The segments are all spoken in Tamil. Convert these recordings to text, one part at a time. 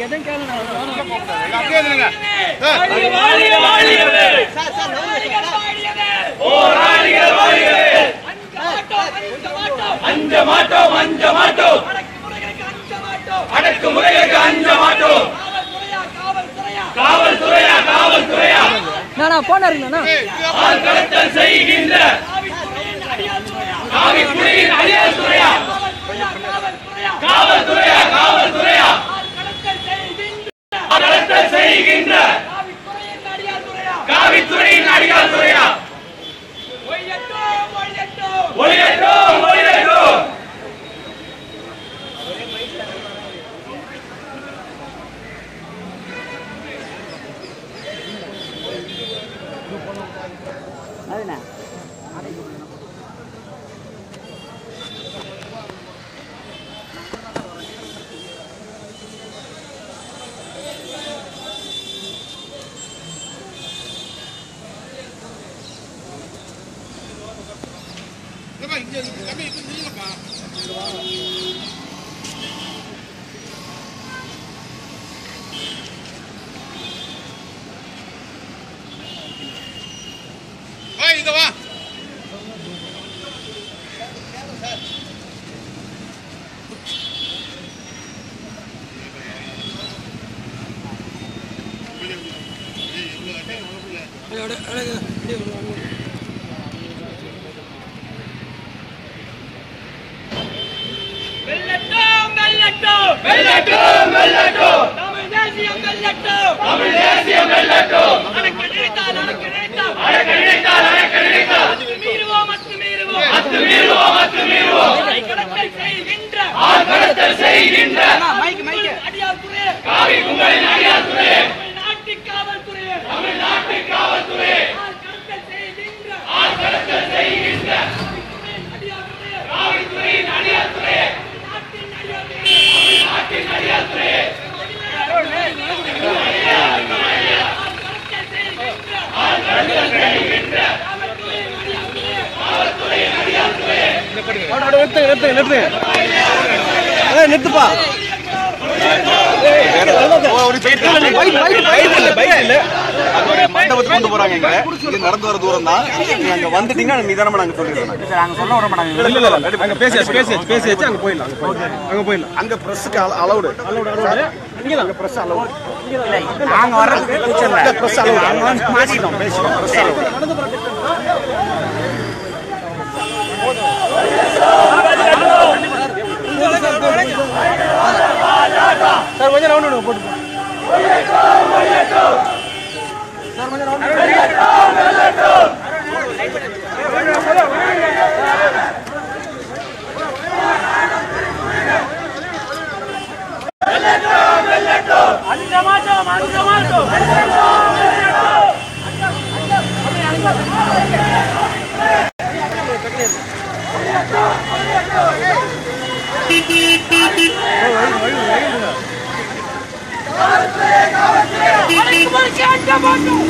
அஞ்ச மாட்டோம் அஞ்ச மாட்டோம் அடக்குமுறைகளுக்கு அஞ்ச மாட்டோம் காவல்துறையா காவல்துறையா ஆள் கடத்தல் செய்கின்ற காவிக்குடியின் அடியார் துறையா காவல்துறையா காவல்துறையா ஆள் கடத்தல் செய்கின்ற காவித்துறையின் அடியார் துறையா ஒளியட்டும் ஒளியட்டும் இங்க வா வெல்லட்டும் வெல்லட்டும் வெள்ளட்டும் வெள்ளட்டும் தமிழ் தேசியம் வெல்லட்டும் தமிழ் தேசியம் வெள்ளட்டும் அடக்க நினைத்தால் அடக்க நினைத்தால் அடக்க நினைத்தால் அடக்க நினைத்தால் அத்து மீறுவோம் அத்து மீறுவோம் அத்து மீறுவோம் அத்து மீறுவோம் ஆள் கடத்தல் செய்கின்ற ஆள் கடத்தல் செய்கின்ற அடியார் துறை காவி உங்களின் அடியார் துறை தமிழ்நாட்டு காவல்துறை தமிழ்நாட்டு காவல்துறை ஆள் கடத்தல் செய்கின்ற ஆள் கடத்தல் செய்கின்ற அடியார் துறை காவித்துறையின் அடியார் துறை நாட்டின் அடியார் துறை நாட்டின் அடியார் துறை ஆள் கடத்தல் செய்கின்ற நிறுத்து நிறுத்து நிறுத்து ஏய், நிறுத்துப்பா மண்டபத்துக்கு கொண்டு போறாங்க இங்க இது நடந்து வர தூரம் தான் நீங்க அங்க வந்துட்டீங்கன்னா நிதானமா நாங்க சொல்லிடுறோம் நாங்க சொல்ல வர மாட்டாங்க இல்ல இல்ல இல்ல அங்க பேசியாச்சு பேசியாச்சு பேசியாச்சு அங்க போயிடலாம் அங்க போயிடலாம் அங்க பிரஸ்க்கு அலௌடு அலௌடு இங்க அங்க பிரஸ் அலௌடு நாங்க வர்றதுக்கு ஃபியூச்சர்ல பிரஸ் அலௌடு மாத்திட்டோம் பேசிட்டோம் பிரஸ் அலௌடு சார் கொஞ்சம் ரவுண்ட் விடுங்க போட்டு அஞ்ச மாட்டோம் அஞ்ச மாட்டோம் அடக்குமுறைக்கு அஞ்ச மாட்டோம்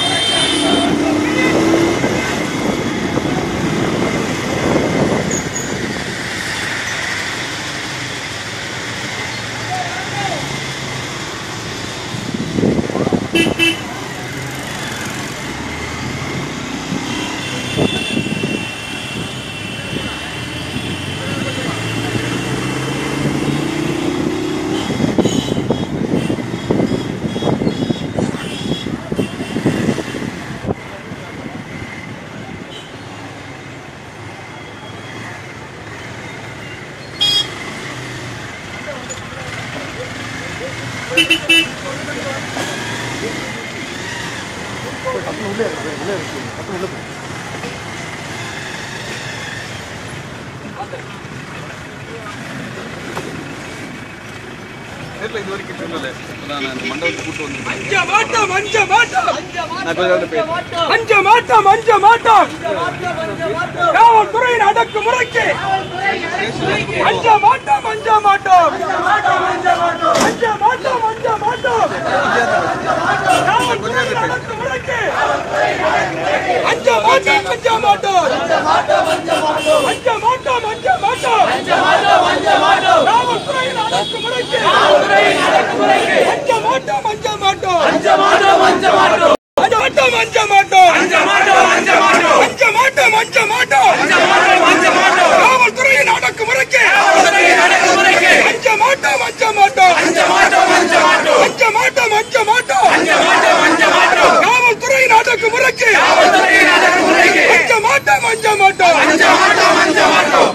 நேர்ல இது வரைக்கும் சொல்லல நான் அந்த மண்டபத்துக்கு கூட்டு வந்து அஞ்ச மாட்டோம் அஞ்ச மாட்டோம் நான் கொஞ்சம் நேரம் பேசுறேன் அஞ்ச மாட்டோம் அஞ்ச மாட்டோம் காவல்துறையின் அடக்குமுறைக்கு அஞ்ச மாட்டோம் அஞ்ச மாட்டோம் அஞ்ச மாட்டோம் அஞ்ச மாட்டோம் காவல்துறையின் அடக்குமுறைக்கு அஞ்ச மாட்டோம் அஞ்ச மாட்டோம் அஞ்ச மாட்டோம் அஞ்ச மாட்டோம் அஞ்ச மாட்டோம் காவல்துறையின் அடக்குமுறைக்கு அஞ்ச மாட்டோம் அஞ்ச மாட்டோம் அஞ்ச மாட்டோம் அஞ்ச மாட்டோம் அஞ்ச மாட்டோம் அஞ்ச மாட்டோம் அஞ்ச மாட்டோம் அஞ்ச மாட்டோம் அஞ்ச மாட்டோம் அஞ்ச மாட்டோம் அஞ்ச மாட்டோம் அஞ்ச மாட்டோம் காவல்துறையின் அடக்குமுறைக்கு அஞ்ச மாட்டோம் அஞ்ச மாட்டோம் அஞ்ச மாட்டோம் அஞ்ச மாட்டோம் அஞ்ச மாட்டோம் அஞ்ச மாட்டோம் அஞ்ச மாட்டோம் அஞ்ச மாட்டோம் காவல்துறையின் அடக்குமுறைக்கு காவல்துறையின் அடக்குமுறைக்கு அஞ்ச மாட்டோம் அஞ்ச மாட்டோம் அஞ்ச மாட்டோம் அஞ்ச மாட்டோம்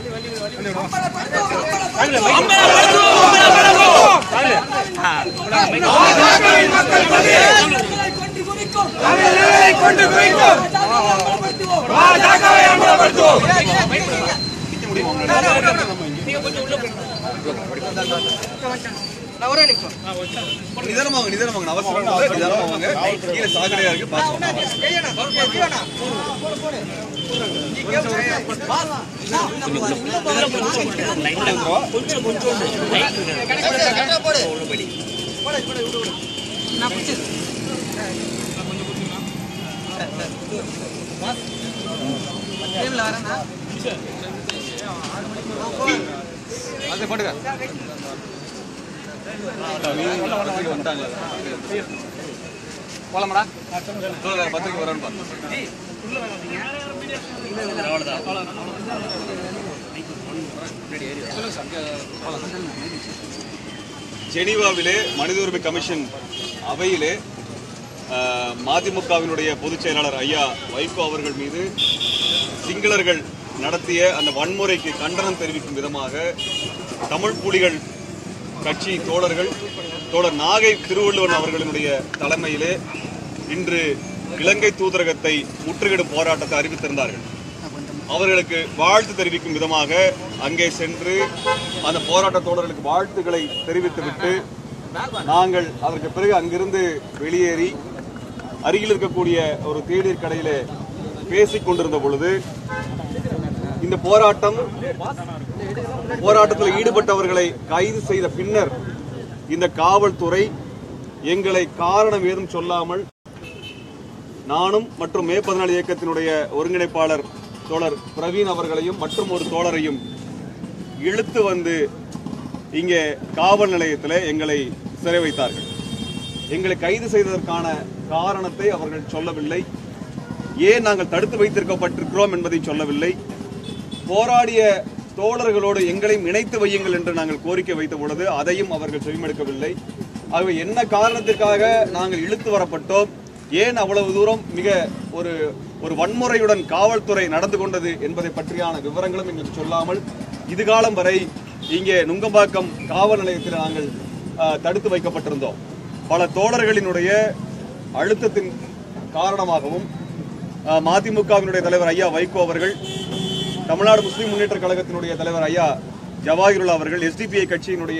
கொண்டு குவிக்கும் பாஜகவை அமலப்படுத்துவோம் நிதானமாக நிதானமாக அவசரம் இல்லை, நிதானமாக கீழே சாக்கடையா இருக்கு பார்த்து அது போட்டுக்க வந்துட்டாங்க போலாமடா பத்திரிக்கை வரேன்னு பாரு ஜெனீவாவிலே மனித உரிமை கமிஷன் அவையிலே அஹ், மதிமுகவினுடைய பொதுச் செயலாளர் ஐயா வைகோ அவர்கள் மீது சிங்களர்கள் நடத்திய அந்த வன்முறைக்கு கண்டனம் தெரிவிக்கும் விதமாக தமிழ் புலிகள் கட்சி தோழர்கள் தோழர் நாகை திருவள்ளுவன் அவர்களினுடைய தலைமையிலே இன்று இலங்கை தூதரகத்தை முற்றுகையிடும் போராட்டத்தை அறிவித்திருந்தார்கள் அவர்களுக்கு வாழ்த்து தெரிவிக்கும் விதமாக அங்கே சென்று அந்த போராட்ட தோழர்களுக்கு வாழ்த்துக்களை தெரிவித்துவிட்டு நாங்கள் அதற்கு பிறகு அங்கிருந்து வெளியேறி அருகில் இருக்கக்கூடிய ஒரு தேநீர் கடையிலே பேசிக் கொண்டிருந்த பொழுது இந்த போராட்டம் போராட்டத்தில் ஈடுபட்டவர்களை கைது செய்த பின்னர் இந்த காவல்துறை எங்களை காரணம் ஏதும் சொல்லாமல் நானும் மற்றும் மே பதினாலு இயக்கத்தினுடைய ஒருங்கிணைப்பாளர் தோழர் பிரவீன் அவர்களையும் மற்றும் ஒரு தோழரையும் இழுத்து வந்து இங்கே காவல் நிலையத்தில் எங்களை சிறை வைத்தார்கள் எங்களை கைது செய்ததற்கான காரணத்தை அவர்கள் சொல்லவில்லை ஏன் நாங்கள் தடுத்து வைத்திருக்கப்பட்டிருக்கிறோம் என்பதை சொல்லவில்லை போராடிய தோழர்களோடு எங்களையும் இணைத்து வையுங்கள் என்று நாங்கள் கோரிக்கை வைத்த பொழுது அதையும் அவர்கள் செவிமடுக்கவில்லை ஆகவே என்ன காரணத்திற்காக நாங்கள் இழுத்து வரப்பட்டோம் ஏன் அவ்வளவு தூரம் மிக ஒரு ஒரு வன்முறையுடன் காவல்துறை நடந்து கொண்டது என்பதை பற்றியான விவரங்களும் எங்களுக்கு சொல்லாமல் இதுகாலம் வரை இங்கே நுங்கம்பாக்கம் காவல் நிலையத்தில் நாங்கள் ஆஹ், தடுத்து வைக்கப்பட்டிருந்தோம் பல தோழர்களினுடைய அழுத்தத்தின் காரணமாகவும் ஆஹ், மதிமுகவினுடைய தலைவர் ஐயா வைகோ அவர்கள் தமிழ்நாடு முஸ்லிம் முன்னேற்ற கழகத்தினுடைய தலைவர் ஐயா ஜவாஹிருல்லா அவர்கள் எஸ்டிபிஐ கட்சியினுடைய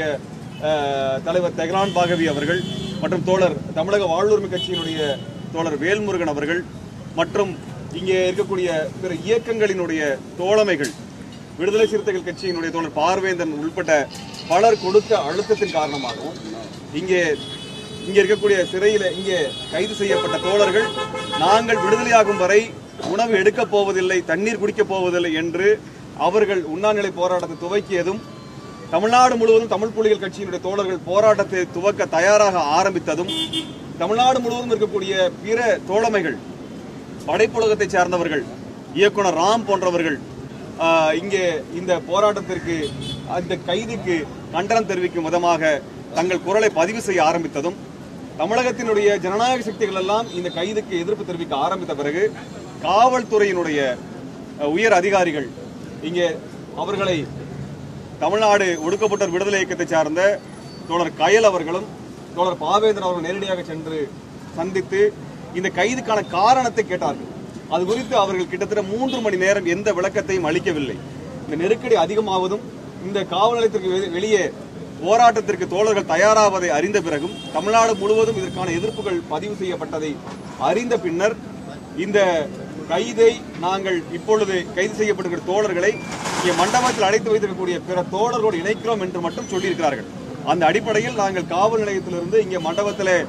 அஹ், தலைவர் தெஹ்ரான் பாகவி அவர்கள் மற்றும் தோழர் தமிழக வாழ்வுரிமை கட்சியினுடைய தோழர் வேல்முருகன் அவர்கள் மற்றும் இங்கே இருக்கக்கூடிய பிற இயக்கங்களினுடைய தோழமைகள் விடுதலை சிறுத்தைகள் கட்சியினுடைய தோழர் பார்வேந்தன் உள்பட்ட பலர் கொடுத்த அழுத்தத்தின் காரணமாகவும் இங்கே இங்கே இருக்கக்கூடிய சிறையில இங்கே கைது செய்யப்பட்ட தோழர்கள் நாங்கள் விடுதலையாகும் வரை உணவு எடுக்கப் போவதில்லை தண்ணீர் குடிக்கப் போவதில்லை என்று அவர்கள் உண்ணாநிலை போராட்டத்தை துவக்கியதும் தமிழ்நாடு முழுவதும் தமிழ் புலிகள் கட்சியினுடைய தோழர்கள் போராட்டத்தை துவக்க தயாராக ஆரம்பித்ததும் தமிழ்நாடு முழுவதும் இருக்கக்கூடிய பிற தோழமைகள் படைப்புலகத்தை சார்ந்தவர்கள் இயக்குனர் ராம் போன்றவர்கள் ஆஹ், இங்கே இந்த போராட்டத்திற்கு அந்த கைதுக்கு கண்டனம் தெரிவிக்கும் விதமாக தங்கள் குரலை பதிவு செய்ய ஆரம்பித்ததும் தமிழகத்தினுடைய ஜனநாயக சக்திகள் எல்லாம் இந்த கைதுக்கு எதிர்ப்பு தெரிவிக்க ஆரம்பித்த பிறகு காவல்துறையினுடைய அஹ், உயர் அதிகாரிகள் இங்கே அவர்களை தமிழ்நாடு ஒடுக்கப்பட்டோர் விடுதலை இயக்கத்தை சார்ந்த தோழர் கயல் அவர்களும் தோழர் பாவேந்தர் அவர்கள் நேரடியாக சென்று சந்தித்து இந்த கைதுக்கான காரணத்தை கேட்டார்கள் அது குறித்து அவர்கள் கிட்டத்தட்ட மூன்று மணி நேரம் எந்த விளக்கத்தையும் அளிக்கவில்லை இந்த நெருக்கடி அதிகமாவதும் இந்த காவல் நிலையத்திற்கு வெ- வெளியே போராட்டத்திற்கு தோழர்கள் தயாராவதை அறிந்த பிறகும் தமிழ்நாடு முழுவதும் இதற்கான எதிர்ப்புகள் பதிவு செய்யப்பட்டதை அறிந்த பின்னர் இந்த கைதை நாங்கள் இப்பொழுது கைது செய்யப்படுகிற தோழர்களை இங்கே மண்டபத்தில் அடைத்து வைத்திருக்கக்கூடிய பிற தோழர்களோடு இணைக்கிறோம் என்று மட்டும் சொல்லியிருக்கிறார்கள் அந்த அடிப்படையில் நாங்கள் காவல் நிலையத்திலிருந்து இங்கே மண்டபத்தில்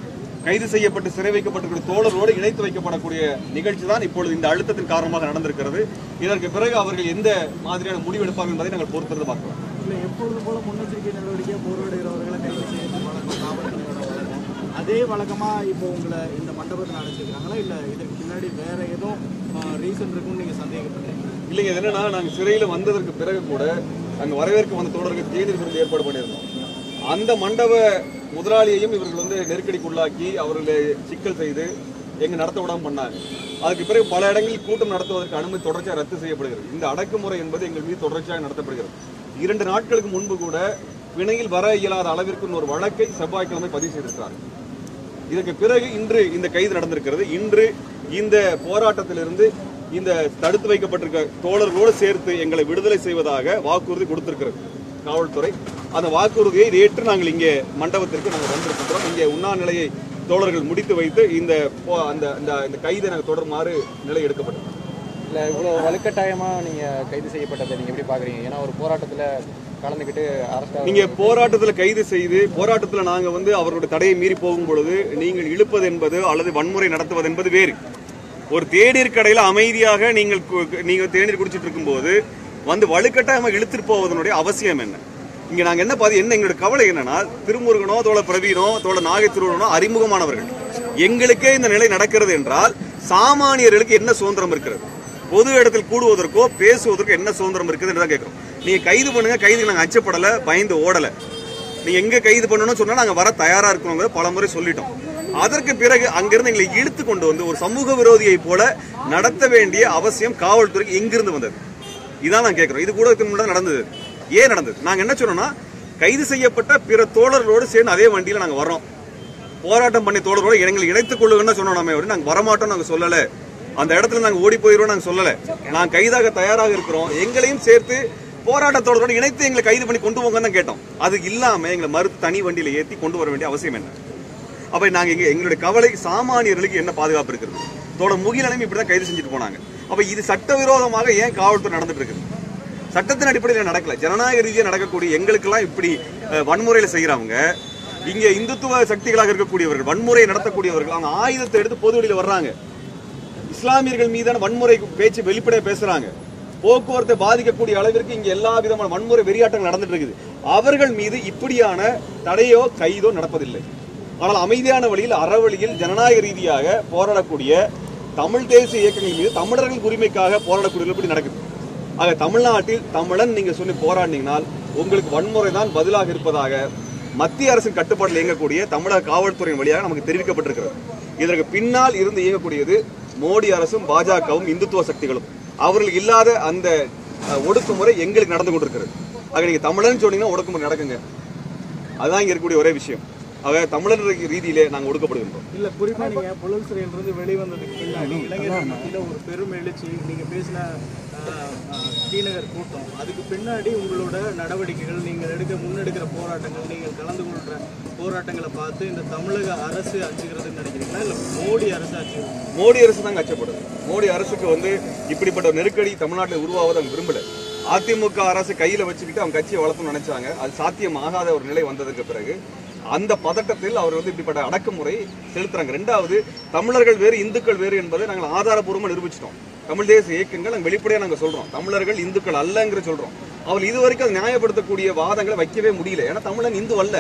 கைது செய்யப்பட்டு சிறை வைக்கப்பட்டிருக்கிற தோழரோடு இணைத்து வைக்கப்படக்கூடிய நிகழ்ச்சி தான் இப்பொழுது இந்த அழுத்தத்தின் காரணமாக நடந்திருக்கிறது இதற்கு பிறகு அவர்கள் எந்த மாதிரியான முடிவு எடுப்பார்கள் என்பதை நாங்கள் பொறுத்திருந்து பார்க்கலாம் இல்லை எப்பொழுது போல முன்னெச்சரிக்கை நடவடிக்கை போராடுகிறவர்களை கைது செய்யறது வழக்கம் காவல்துறையோட வழக்கம் அதே வழக்கமா இப்போ உங்களை இந்த மண்டபத்தில் அடைச்சிருக்காங்களா இல்லை இதற்கு பின்னாடி வேற ஏதோ ரீசன் இருக்குன்னு நீங்க சந்தேகப்படுறீங்க இல்லைங்க இது என்னன்னா நாங்க சிறையில வந்ததற்கு பிறகு கூட அங்க வரவேற்க வந்த தோழருக்கு தேநீர் விருந்து ஏற்பாடு பண்ணியிருந்தோம் அந்த மண்டப முதலாளியையும் இவர்கள் வந்து நெருக்கடிக்குள்ளாக்கி அவர்களை சிக்கல் செய்து எங்க நடத்த விடாம பண்ணாங்க அதுக்கு பிறகு பல இடங்களில் கூட்டம் நடத்துவதற்கு அனுமதி தொடர்ச்சியாக ரத்து செய்யப்படுகிறது இந்த அடக்குமுறை என்பது எங்கள் மீது தொடர்ச்சியாக நடத்தப்படுகிறது இரண்டு நாட்களுக்கு முன்பு கூட பிணையில் வர இயலாத அளவிற்கு ஒரு வழக்கை செவ்வாய்க்கிழமை பதிவு செய்திருக்கிறார்கள் இதற்கு பிறகு இன்று இந்த கைது நடந்திருக்கிறது இன்று இந்த போராட்டத்திலிருந்து இந்த தடுத்து வைக்கப்பட்டிருக்க தோழர்களோடு சேர்த்து எங்களை விடுதலை செய்வதாக வாக்குறுதி கொடுத்திருக்கிறது காவல்துறை அந்த வாக்குறுதியை ஏற்று நாங்கள் இங்கே மண்டபத்திற்கு நாங்கள் வந்திருக்கின்றோம் இங்கே உண்ணா நிலையை தோழர்கள் முடித்து வைத்து இந்த போ- அந்த இந்த- இந்த கைதை நாங்கள் தொடருமாறு நிலை எடுக்கப்பட்டது இல்லை இவ்வளோ வலுக்கட்டாயமாக நீங்கள் கைது செய்யப்பட்டதை நீங்கள் எப்படி பார்க்குறீங்க ஏன்னா ஒரு போராட்டத்தில் கலந்துக்கிட்டு அரசு நீங்க போராட்டத்துல கைது செய்து போராட்டத்துல நாங்க வந்து அவர்களுடைய தடையை மீறி போகும் பொழுது நீங்கள் இழுப்பது என்பது அல்லது வன்முறை நடத்துவது என்பது வேறு ஒரு தேநீர் கடையில அமைதியாக நீங்கள் கு- நீங்க தேநீர் குடிச்சிட்டு இருக்கும்போது வந்து வலுக்கட்டாயமாக இழுத்துட்டு போவதனுடைய அவசியம் என்ன இங்க நாங்க என்ன பாதி என்ன எங்களுடைய கவலை என்னன்னா திருமுருகனோ தோழ பிரவீனோ தோழ நாகை திருவனோ அறிமுகமானவர்கள் எங்களுக்கே இந்த நிலை நடக்கிறது என்றால் சாமானியர்களுக்கு என்ன சுதந்திரம் இருக்கிறது பொது இடத்தில் கூடுவதற்கோ பேசுவதற்கோ என்ன சுதந்திரம் இருக்குதுன்னு தான் கேட்கிறோம் நீங்க கைது பண்ணுங்க கைதுக்கு நாங்க அச்சப்படல பயந்து ஓடல நீங்க எங்க கைது பண்ணணும்னு சொன்னா நாங்க வர தயாரா இருக்கிறோங்க பல முறை சொல்லிட்டோம் அதற்கு பிறகு அங்கிருந்து எங்களை இழுத்து கொண்டு வந்து ஒரு சமூக விரோதியை போல நடத்த வேண்டிய அவசியம் காவல்துறைக்கு எங்கிருந்து வந்தது இதான் நான் கேட்கிறோம் இது கூட இதுக்கு முன்னாடி நடந்தது ஏன் நடந்தது நாங்க என்ன சொன்னோம்னா கைது செய்யப்பட்ட பிற தோழர்களோடு சேர்ந்து அதே வண்டியில நாங்க வர்றோம் போராட்டம் பண்ணி தோழரோட எங்களை இணைத்துக் கொள்ளுங்கன்னு சொன்னோம் நம்ம நாங்க வரமாட்டோம் நாங்க சொல்லல அந்த இடத்துல நாங்க ஓடி போயிடுவோம் நாங்க சொல்லல நான் கைதாக தயாராக இருக்கிறோம் எங்களையும் சேர்த்து போராட்டத்தோட இணைத்து எங்களை கைது பண்ணி கொண்டு போங்கன்னு தான் கேட்டோம் அது இல்லாம எங்களை மறுத்து தனி வண்டியில ஏத்தி கொண்டு வர வேண்டிய அவசியம் என்ன அப்ப நாங்க இங்க எங்களுடைய கவலை சாமானியர்களுக்கு என்ன பாதுகாப்பு இருக்கிறது தோட முகிலனையும் இப்படிதான் கைது செஞ்சுட்டு போனாங்க அப்ப இது சட்டவிரோதமாக ஏன் காவல்துறை நடந்துட்டு இருக்குது சட்டத்தின் அடிப்படையில் நடக்கல ஜனநாயக ரீதியாக நடக்கக்கூடிய எங்களுக்கெல்லாம் இப்படி அஹ், வன்முறையில செய்யறவங்க இங்க இந்துத்துவ சக்திகளாக இருக்கக்கூடியவர்கள் வன்முறையை நடத்தக்கூடியவர்கள் அவங்க ஆயுதத்தை எடுத்து பொது வெளியில வர்றாங்க இஸ்லாமியர்கள் மீதான வன்முறை பேச்சு வெளிப்படையா பேசுறாங்க போக்குவரத்தை பாதிக்கக்கூடிய அளவிற்கு இங்க எல்லா விதமான வன்முறை வெறியாட்டங்கள் நடந்துட்டு இருக்குது அவர்கள் மீது இப்படியான தடையோ கைதோ நடப்பதில்லை ஆனால் அமைதியான வழியில் அறவழியில் ஜனநாயக ரீதியாக போராடக்கூடிய தமிழ் தேசிய இயக்கங்கள் மீது தமிழர்கள் உரிமைக்காக போராடக்கூடிய இப்படி நடக்குது ஆக தமிழ்நாட்டில் தமிழன் நீங்க சொல்லி போராடினீங்கனால் உங்களுக்கு வன்முறை தான் பதிலாக இருப்பதாக மத்திய அரசின் கட்டுப்பாட்டில் இயங்கக்கூடிய தமிழக காவல்துறையின் வழியாக நமக்கு தெரிவிக்கப்பட்டிருக்கிறது இதற்கு பின்னால் இருந்து இயங்கக்கூடியது மோடி அரசும் பாஜகவும் இந்துத்துவ சக்திகளும் அவர்கள் இல்லாத அந்த அஹ், ஒடுக்குமுறை எங்களுக்கு நடந்து கொண்டிருக்கிறது ஆக நீங்க தமிழன் சொன்னீங்கன்னா ஒடுக்குமுறை நடக்குங்க அதுதான் இங்க இருக்கக்கூடிய ஒரே விஷயம் ஆக தமிழர் ரீதியிலே நாங்கள் ஒடுக்கப்படுகின்றோம் இல்ல குறிப்பா நீங்க புழல் சிறையிலிருந்து வெளிவந்ததுக்கு பின்னாடி இளைஞர்கள் மத்தியில ஒரு பெரும் எழுச்சி நீங்க பேசின ஆஹ், ஆஹ், ஸ்ரீநகர் கூட்டம் அதுக்கு பின்னாடி உங்களோட நடவடிக்கைகள் நீங்கள் எடுக்க முன்னெடுக்கிற போராட்டங்கள் நீங்கள் கலந்து கொள்ற போராட்டங்களை பார்த்து இந்த தமிழக அரசு அச்சுகிறதுன்னு நினைக்கிறீங்களா இல்ல மோடி அரசு அச்சுகிறது மோடி அரசு தாங்க அச்சப்படுது மோடி அரசுக்கு வந்து இப்படிப்பட்ட ஒரு நெருக்கடி தமிழ்நாட்டில் உருவாவதை அவங்க விரும்பல அதிமுக அரசு கையில வச்சுக்கிட்டு அவங்க கட்சியை வளர்த்தணும்னு நினைச்சாங்க அது சாத்தியமாகாத ஒரு நிலை வந்ததுக்கு பிறகு அந்த பதட்டத்தில் அவர் வந்து இப்படிப்பட்ட அடக்குமுறை செலுத்துறாங்க ரெண்டாவது தமிழர்கள் வேறு இந்துக்கள் வேறு என்பதை நாங்கள் ஆதாரபூர்வமாக நிரூபிச்சிட்டோம் தமிழ் தேசிய இயக்கங்கள் நாங்கள் வெளிப்படையாக நாங்கள் சொல்றோம் தமிழர்கள் இந்துக்கள் அல்லங்கிற சொல்றோம் அவர் இதுவரைக்கும் அதை நியாயப்படுத்தக்கூடிய வாதங்களை வைக்கவே முடியல ஏன்னா தமிழன் இந்து அல்ல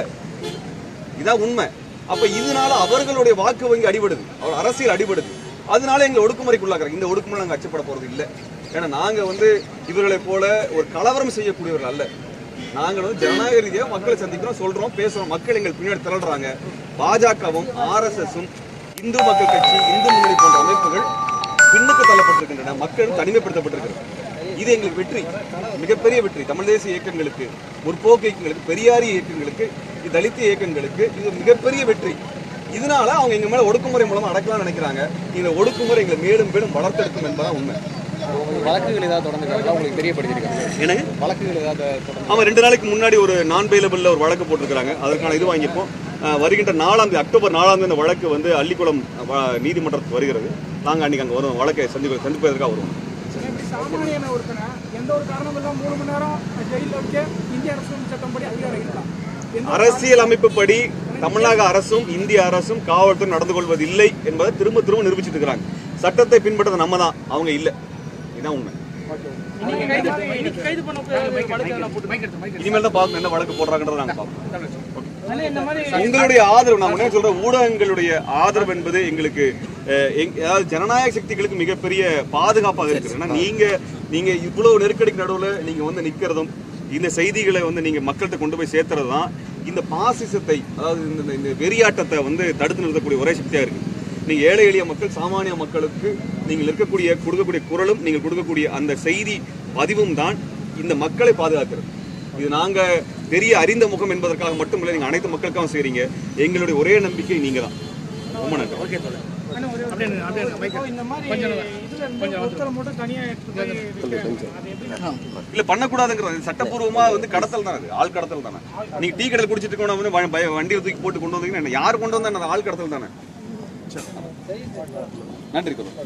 இதான் உண்மை அப்ப இதனால அவர்களுடைய வாக்கு வங்கி அடிபடுது அவர் அரசியல் அடிபடுது அதனால எங்களை ஒடுக்குமுறைக்குள்ளாக்குறாங்க இந்த ஒடுக்குமுறை நாங்க அச்சப்பட போறது இல்ல ஏன்னா நாங்க வந்து இவர்களை போல ஒரு கலவரம் செய்யக்கூடியவர்கள் அல்ல நாங்கள் வந்து ஜனநாயக ரீதியாக மக்களை சந்திக்கிறோம் சொல்றோம் பேசுறோம் மக்கள் எங்கள் பின்னாடி திரள்றாங்க பாஜகவும் ஆர்எஸ்எஸும் இந்து மக்கள் கட்சி இந்து முன்னணி போன்ற அமைப்புகள் பின்னுக்கு தள்ளப்பட்டிருக்கின்றன மக்கள் தனிமைப்படுத்தப்பட்டிருக்கிறது இது எங்களுக்கு வெற்றி மிகப்பெரிய வெற்றி தமிழ் தேசிய இயக்கங்களுக்கு முற்போக்கு இயக்கங்களுக்கு பெரியாரிய இயக்கங்களுக்கு இது தலித் இயக்கங்களுக்கு இது மிகப்பெரிய வெற்றி இதனால அவங்க எங்க மேல ஒடுக்குமுறை மூலமா அடக்கலாம்னு நினைக்கிறாங்க இந்த ஒடுக்குமுறை எங்களை மேலும் மேலும் வளர்த்தெடுக்கும் என்பதான் உண்மை உங்களுக்கு வழக்குகள் ஏதாவது தொடர்ந்துருக்காங்களா உங்களுக்கு தெரியப்படுத்திருக்காங்க எனக்கு வழக்குகள் ஏதாவது தொடர்ந்து ஆமா ரெண்டு நாளைக்கு முன்னாடி ஒரு நான் பெயிலபிள்ல ஒரு வழக்கு போட்டிருக்காங்க அதற்கான இது வாங்கிப்போம் அஹ், வருகின்ற நாலாம் தேதி அக்டோபர் நாலாம் தேதி இந்த வழக்கு வந்து அள்ளிக்குளம் அஹ், நீதிமன்றத்துக்கு வருகிறது நாங்க அன்னைக்கு அங்க வரும் வழக்கை சந்திப்பு சந்திப்பதற்காக வருவோம் இப்படி சாமானியன ஒருத்தனை எந்த ஒரு காரணமும் இல்லாம மூணு மணி நேரம் ஜெயிலில் வச்சு இந்திய அரசு சட்டப்படி அதிகாரம் இருக்கலாம் எந்த ஒரு அரசியல் அமைப்பு படி தமிழக அரசும் இந்திய அரசும் காவல்துறை நடந்து கொள்வதில்லை என்பதை திரும்ப திரும்ப நிரூபிச்சிட்டு இருக்கிறாங்க சட்டத்தை பின்பற்றது நம்ம தான் அவங்க இல்ல இதுதான் உண்மை இன்னைக்கு கைது இன்னைக்கு கைது பண்ண வழக்கு எல்லாம் போட்டு இனிமேல் தான் பார்க்கணும் என்ன வழக்கு போடுறாங்கன்றத நாங்க பார்ப்போம் ஆனா இந்த மாதிரி உங்களுடைய ஆதரவு நான் முன்னே சொல்ற ஊடகங்களுடைய ஆதரவு என்பது எங்களுக்கு அஹ், எங்க- அதாவது ஜனநாயக சக்திகளுக்கு மிகப்பெரிய பாதுகாப்பாக இருக்குது ஏன்னா நீங்க நீங்க இவ்வளவு நெருக்கடிக்கு நடுவுல நீங்க வந்து நிக்கிறதும் இந்த செய்திகளை வந்து நீங்க மக்கள்கிட்ட கொண்டு போய் சேர்த்துறது தான் இந்த பாசிசத்தை அதாவது இந்த- இந்த- இந்த வெறியாட்டத்தை வந்து தடுத்து நிறுத்தக்கூடிய ஒரே சக்தியா இருக்கு நீங்க ஏழை எளிய மக்கள் சாமானிய மக்களுக்கு நீங்கள் இருக்கக்கூடிய கொடுக்கக்கூடிய குரலும் நீங்கள் கொடுக்கக்கூடிய அந்த செய்தி பதிவும் தான் இந்த மக்களை பாதுகாக்கிறது இது நாங்க தெரிய அறிந்த முகம் என்பதற்காக மட்டும் இல்லை நீங்க அனைத்து மக்களுக்காகவும் செய்றீங்க எங்களுடைய ஒரே நம்பிக்கை நீங்க தான் ரொம்ப நன்றி இப்போ இந்த மாதிரி இதுல இருந்து ஒருத்தரை மட்டும் தனியா எடுத்து போய் வைக்கிறாங்க. அது எப்படி இல்ல பண்ணக்கூடாதுங்கிறது சட்டப்பூர்வமா வந்து கடத்தல் தான் அது ஆள் கடத்தல் தானே நீங்க டீ கடையில் குடிச்சிட்டு இருக்கவன வந்து வ- பய- வண்டியை தூக்கி போட்டு கொண்டு வந்தீங்கன்னா என்ன? யார் கொண்டு வந்தா என்ன? ஆள் கடத்தல் தானே நன்றி குரு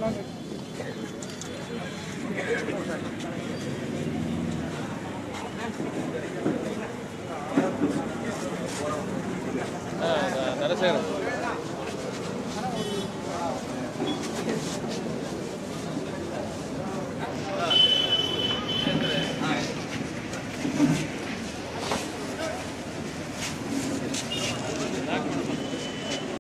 நரசேகரன்